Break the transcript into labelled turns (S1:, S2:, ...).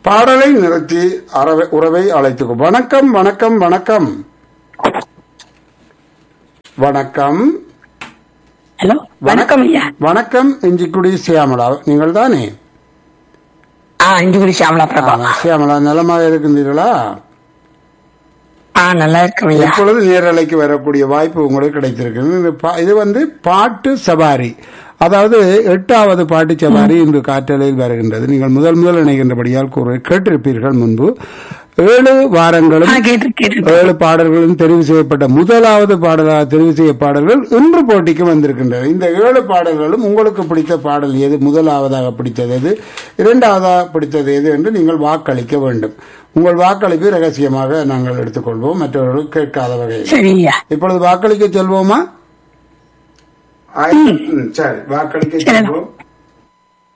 S1: பாடலை நிறுத்தி அறவை- உறவை அழைத்துக்கோ வணக்கம் வணக்கம் வணக்கம் வணக்கம்
S2: ஹலோ வணக்கம் ஐயா
S1: வணக்கம் இஞ்சிக்குடி சியாமலா நீங்கள் தானே
S2: ஆ இஞ்சிகுடி சியாமலா பிரபா
S1: ஆமா, சியாமலா நலமாக இருக்கின்றீர்களா
S2: ஆ நல்லா இருக்கும் ஐயா
S1: இப்பொழுது நேரலைக்கு வரக்கூடிய வாய்ப்பு உங்களுக்கு கிடைத்திருக்கிறது இது பா- இது வந்து பாட்டு சவாரி அதாவது எட்டாவது பாட்டு சவாரி இன்று காற்றலையில் வருகின்றது நீங்கள் முதல் முதல் இணைகின்றபடியால் கூற கேட்டிருப்பீர்கள் முன்பு ஏழு
S2: ஆ
S1: வாரங்களும்
S2: கேட்டு கேட்டு
S1: ஏழு பாடல்களும் தெரிவு செய்யப்பட்ட முதலாவது பாடலாக தெரிவு செய்ய பாடல்கள் இன்று போட்டிக்கு வந்திருக்கின்றன இந்த ஏழு பாடல்களும் உங்களுக்கு பிடித்த பாடல் எது முதலாவதாக பிடித்தது எது இரண்டாவதாக பிடித்தது எது என்று நீங்கள் வாக்களிக்க வேண்டும் உங்கள் வாக்களிப்பு ரகசியமாக நாங்கள் எடுத்துக்கொள்வோம் மற்றவர்கள் கேட்காத வகையில்
S2: சரி ஐயா
S1: இப்பொழுது வாக்களிக்க செல்வோமா ஆ, ம், சரி வாக்களிக்க செல்வோம்